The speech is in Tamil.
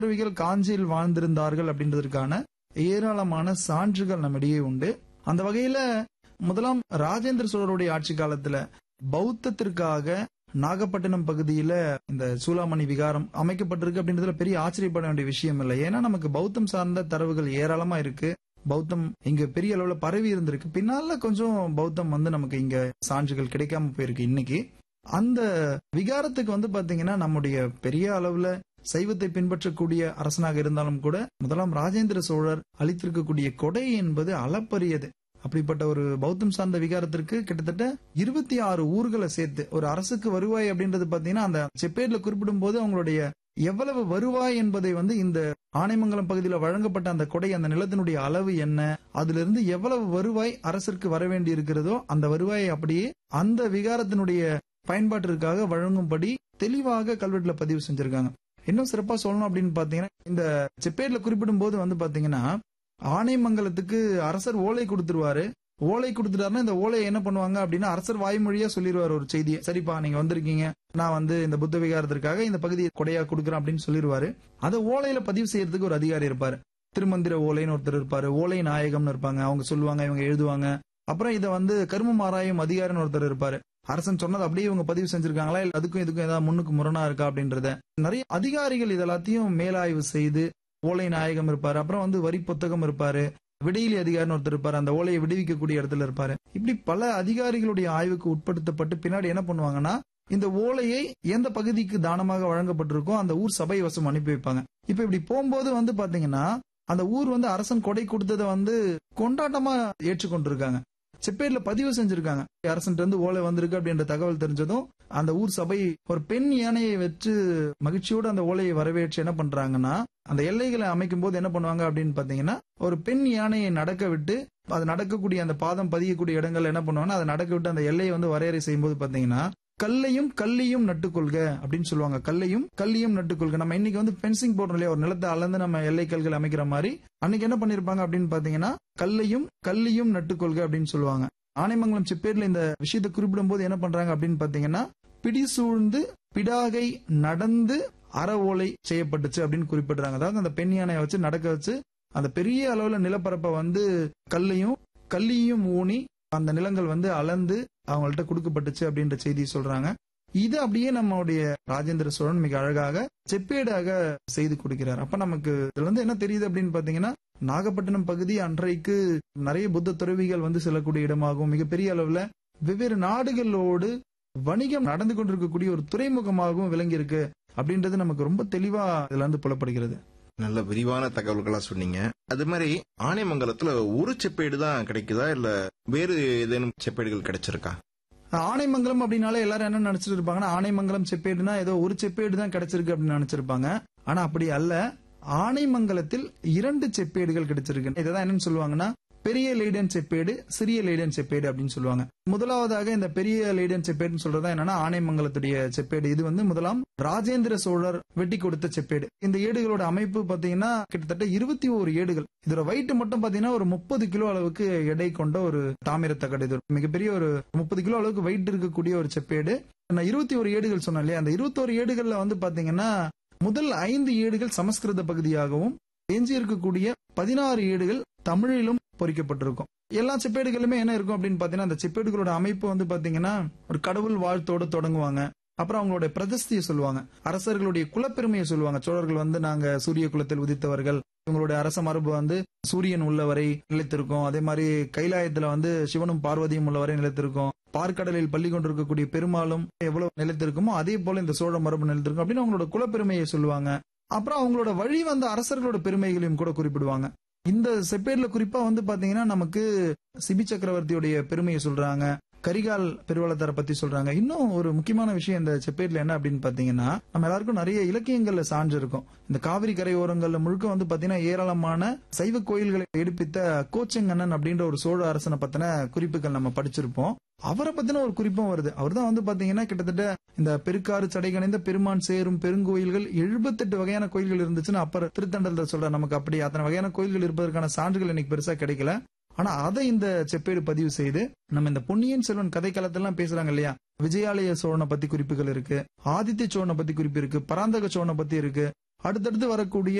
துறவிகள் காஞ்சியில் வாழ்ந்திருந்தார்கள் அப்படின்றதற்கான ஏராளமான சான்றுகள் நம்மிடையே உண்டு அந்த வகையில முதலாம் ராஜேந்திர சோழருடைய ஆட்சி காலத்துல பௌத்தத்திற்காக நாகப்பட்டினம் பகுதியில இந்த சூலாமணி விகாரம் அமைக்கப்பட்டிருக்கு அப்படின்றதுல பெரிய ஆச்சரியப்பட வேண்டிய விஷயம் இல்லை ஏன்னா நமக்கு பௌத்தம் சார்ந்த தரவுகள் ஏராளமா இருக்கு பௌத்தம் இங்க பெரிய அளவுல பரவி இருந்திருக்கு பின்னால கொஞ்சம் பௌத்தம் வந்து நமக்கு இங்க சான்றுகள் கிடைக்காம போயிருக்கு இன்னைக்கு அந்த விகாரத்துக்கு வந்து பாத்தீங்கன்னா நம்முடைய பெரிய அளவுல சைவத்தை பின்பற்றக்கூடிய அரசனாக இருந்தாலும் கூட முதலாம் ராஜேந்திர சோழர் அளித்திருக்கக்கூடிய கொடை என்பது அளப்பரியது அப்படிப்பட்ட ஒரு பௌத்தம் சார்ந்த விகாரத்திற்கு கிட்டத்தட்ட இருபத்தி ஆறு ஊர்களை சேர்த்து ஒரு அரசுக்கு வருவாய் அப்படின்றது பாத்தீங்கன்னா அந்த செப்பேட்ல குறிப்பிடும் போது அவங்களுடைய எவ்வளவு வருவாய் என்பதை வந்து இந்த ஆனைமங்கலம் பகுதியில் வழங்கப்பட்ட அந்த கொடை அந்த நிலத்தினுடைய அளவு என்ன அதிலிருந்து எவ்வளவு வருவாய் அரசிற்கு வர வேண்டி இருக்கிறதோ அந்த வருவாயை அப்படியே அந்த விகாரத்தினுடைய பயன்பாட்டிற்காக வழங்கும்படி தெளிவாக கல்வெட்டுல பதிவு செஞ்சிருக்காங்க இன்னும் சிறப்பா சொல்லணும் அப்படின்னு பாத்தீங்கன்னா இந்த செப்பேட்ல குறிப்பிடும் போது வந்து பாத்தீங்கன்னா ஆனைமங்கலத்துக்கு அரசர் ஓலை கொடுத்துருவாரு ஓலை கொடுத்துட்டாருன்னா இந்த ஓலையை என்ன பண்ணுவாங்க அப்படின்னா அரசர் வாய்மொழியா சொல்லிடுவார் ஒரு செய்தியை சரிப்பா நீங்க வந்திருக்கீங்க நான் வந்து இந்த புத்த விகாரத்திற்காக இந்த பகுதியை கொடையா கொடுக்குறேன் அப்படின்னு சொல்லிடுவாரு அதை ஓலையில பதிவு செய்யறதுக்கு ஒரு அதிகாரி இருப்பாரு திருமந்திர ஓலைன்னு ஒருத்தர் இருப்பாரு ஓலை நாயகம்னு இருப்பாங்க அவங்க சொல்லுவாங்க இவங்க எழுதுவாங்க அப்புறம் இதை வந்து கருமம் ஆராயும் அதிகாரின்னு ஒருத்தர் இருப்பாரு அரசன் சொன்னது அப்படியே இவங்க பதிவு செஞ்சிருக்காங்களா இல்ல அதுக்கும் இதுக்கும் ஏதாவது முன்னுக்கு முரணா இருக்கா அப்படின்றத நிறைய அதிகாரிகள் இதெல்லாத்தையும் மேலாய்வு செய்து ஓலை நாயகம் இருப்பாரு அப்புறம் வந்து வரி புத்தகம் இருப்பாரு விடையிலி அதிகாரின்னு ஒருத்தர் இருப்பாரு அந்த ஓலையை விடுவிக்கக்கூடிய இடத்துல இருப்பாரு இப்படி பல அதிகாரிகளுடைய ஆய்வுக்கு உட்படுத்தப்பட்டு பின்னாடி என்ன பண்ணுவாங்கன்னா இந்த ஓலையை எந்த பகுதிக்கு தானமாக வழங்கப்பட்டிருக்கோ அந்த ஊர் சபை வசம் அனுப்பி வைப்பாங்க இப்ப இப்படி போகும்போது வந்து பாத்தீங்கன்னா அந்த ஊர் வந்து அரசன் கொடை கொடுத்ததை வந்து கொண்டாட்டமா ஏற்றுக்கொண்டிருக்காங்க செப்பேட்ல பதிவு செஞ்சிருக்காங்க அரசன் இருந்து ஓலை வந்திருக்கு அப்படின்ற தகவல் தெரிஞ்சதும் அந்த ஊர் சபை ஒரு பெண் யானையை வச்சு மகிழ்ச்சியோடு அந்த ஓலையை வரவேற்று என்ன பண்றாங்கன்னா அந்த எல்லைகளை அமைக்கும் போது என்ன பண்ணுவாங்க அப்படின்னு பாத்தீங்கன்னா ஒரு பெண் யானையை நடக்க விட்டு அது நடக்கக்கூடிய அந்த பாதம் பதியக்கூடிய இடங்கள் என்ன பண்ணுவாங்கன்னா அதை நடக்க விட்டு அந்த எல்லையை வந்து வரையறை செய்யும்போது பாத்தீங்கன்னா கல்லையும் கல்லியும் நட்டுக்கொள்க அப்படின்னு சொல்லுவாங்க கல்லையும் கல்லியும் நட்டுக்கொள்க நம்ம இன்னைக்கு வந்து பென்சிங் போடுறோம் இல்லையா ஒரு நிலத்தை அளந்து நம்ம எல்லை கல்கள் அமைக்கிற மாதிரி அன்னைக்கு என்ன பண்ணிருப்பாங்க அப்படின்னு பாத்தீங்கன்னா கல்லையும் கல்லியும் நட்டுக்கொள்க அப்படின்னு சொல்லுவாங்க ஆனைமங்கலம் செப்பேர்ல இந்த விஷயத்தை குறிப்பிடும் போது என்ன பண்றாங்க அப்படின்னு பாத்தீங்கன்னா பிடி சூழ்ந்து பிடாகை நடந்து அற ஓலை செய்யப்பட்டுச்சு அப்படின்னு குறிப்பிடுறாங்க அதாவது அந்த பெண் யானையை வச்சு நடக்க வச்சு அந்த பெரிய அளவுல நிலப்பரப்பை வந்து கல்லையும் கல்லியும் ஊனி அந்த நிலங்கள் வந்து அளந்து அவங்கள்ட்ட கொடுக்கப்பட்டுச்சு அப்படின்ற செய்தி சொல்றாங்க இது அப்படியே நம்மளுடைய ராஜேந்திர சோழன் மிக அழகாக செப்பேடாக செய்து கொடுக்கிறார் அப்ப நமக்கு இதுல வந்து என்ன தெரியுது அப்படின்னு பாத்தீங்கன்னா நாகப்பட்டினம் பகுதி அன்றைக்கு நிறைய புத்த துறவிகள் வந்து செல்லக்கூடிய இடமாகவும் மிகப்பெரிய அளவுல வெவ்வேறு நாடுகளோடு வணிகம் நடந்து கொண்டிருக்கக்கூடிய ஒரு துறைமுகமாகவும் விளங்கி இருக்கு அப்படின்றது நமக்கு ரொம்ப தெளிவா இதுல இருந்து புலப்படுகிறது நல்ல விரிவான தகவல்களா சொன்னீங்க அது மாதிரி ஆனைமங்கலத்துல ஒரு செப்பேடு தான் கிடைக்குதா இல்ல வேறு ஏதேனும் செப்பேடுகள் கிடைச்சிருக்கா ஆனைமங்கலம் அப்படின்னாலே எல்லாரும் என்ன நினைச்சிட்டு இருப்பாங்கன்னா ஆனைமங்கலம் செப்பேடுனா ஏதோ ஒரு செப்பேடு தான் கிடைச்சிருக்கு அப்படின்னு நினைச்சிருப்பாங்க ஆனா அப்படி அல்ல ஆனைமங்கலத்தில் இரண்டு செப்பேடுகள் கிடைச்சிருக்கு இதான் என்னன்னு சொல்லுவாங்கன்னா பெரிய லேடன் செப்பேடு சிறிய லேடன் செப்பேடு அப்படின்னு சொல்லுவாங்க முதலாவதாக இந்த பெரிய லேடன் செப்பேடுன்னு சொல்றதா என்னன்னா ஆனைமங்கலத்துடைய செப்பேடு இது வந்து முதலாம் ராஜேந்திர சோழர் வெட்டி கொடுத்த செப்பேடு இந்த ஏடுகளோட அமைப்பு பாத்தீங்கன்னா கிட்டத்தட்ட இருபத்தி ஓரு ஏடுகள் இதோட வெயிட் மட்டும் பாத்தீங்கன்னா ஒரு முப்பது கிலோ அளவுக்கு எடை கொண்ட ஒரு தாமிர தகடு இது மிகப்பெரிய ஒரு முப்பது கிலோ அளவுக்கு வெயிட் இருக்கக்கூடிய ஒரு செப்பேடு நான் இருபத்தி ஒரு ஏடுகள் சொன்னேன் இல்லையா அந்த இருபத்தோரு ஏடுகள்ல வந்து பாத்தீங்கன்னா முதல் ஐந்து ஏடுகள் சமஸ்கிருத பகுதியாகவும் எஞ்சி இருக்கக்கூடிய பதினாறு ஏடுகள் தமிழிலும் பொறிக்கப்பட்டிருக்கும் எல்லா செப்பேடுகளுமே என்ன இருக்கும் அப்படின்னு பாத்தீங்கன்னா அந்த செப்பேடுகளோட அமைப்பு வந்து பாத்தீங்கன்னா ஒரு கடவுள் வாழ்த்தோட தொடங்குவாங்க அப்புறம் அவங்களுடைய பிரதிஷ்டியை சொல்லுவாங்க அரசர்களுடைய குலப்பெருமையை சொல்லுவாங்க சோழர்கள் வந்து நாங்க சூரிய குலத்தில் உதித்தவர்கள் இவங்களுடைய அரச மரபு வந்து சூரியன் உள்ளவரை நிலைத்திருக்கும் அதே மாதிரி கைலாயத்துல வந்து சிவனும் பார்வதியும் உள்ளவரை நிலைத்திருக்கும் பார்க்கடலில் பள்ளி கொண்டிருக்கக்கூடிய பெருமாளும் எவ்வளவு நிலைத்திருக்குமோ அதே போல இந்த சோழ மரபு நிலைத்திருக்கும் அப்படின்னு அவங்களோட குலப்பெருமையை சொல்லுவாங்க அப்புறம் அவங்களோட வழி வந்த அரசர்களோட பெருமைகளையும் கூட குறிப்பிடுவாங்க இந்த செப்பேட்ல குறிப்பா வந்து பாத்தீங்கன்னா நமக்கு சிபி சக்கரவர்த்தியுடைய பெருமையை சொல்றாங்க கரிகால் பெருவளத்தாரை பத்தி சொல்றாங்க இன்னும் ஒரு முக்கியமான விஷயம் இந்த செப்பேட்ல என்ன அப்படின்னு பாத்தீங்கன்னா நம்ம எல்லாருக்கும் நிறைய இலக்கியங்கள்ல சான்று இருக்கும் இந்த காவிரி கரையோரங்கள்ல முழுக்க வந்து பாத்தீங்கன்னா ஏராளமான சைவ கோயில்களை எடுப்பித்த கோச்செங்கண்ணன் அப்படின்ற ஒரு சோழ அரசனை பத்தின குறிப்புகள் நம்ம படிச்சிருப்போம் அவரை பத்தின ஒரு குறிப்பும் வருது அவர் தான் வந்து பாத்தீங்கன்னா கிட்டத்தட்ட இந்த பெருக்காறு சடைகணைந்த பெருமான் சேரும் பெருங்கோயில்கள் எழுபத்தெட்டு வகையான கோயில்கள் இருந்துச்சுன்னு அப்பர் திருத்தண்டல சொல்ற நமக்கு அப்படி அத்தனை வகையான கோயில்கள் இருப்பதற்கான சான்றுகள் இன்னைக்கு பெருசா கிடைக்கல ஆனா அதை இந்த செப்பேடு பதிவு செய்து நம்ம இந்த பொன்னியின் செல்வன் கதை காலத்தெல்லாம் பேசுறாங்க இல்லையா விஜயாலய சோழனை பத்தி குறிப்புகள் இருக்கு ஆதித்ய சோழனை பத்தி குறிப்பு இருக்கு பராந்தக சோழனை பத்தி இருக்கு அடுத்தடுத்து வரக்கூடிய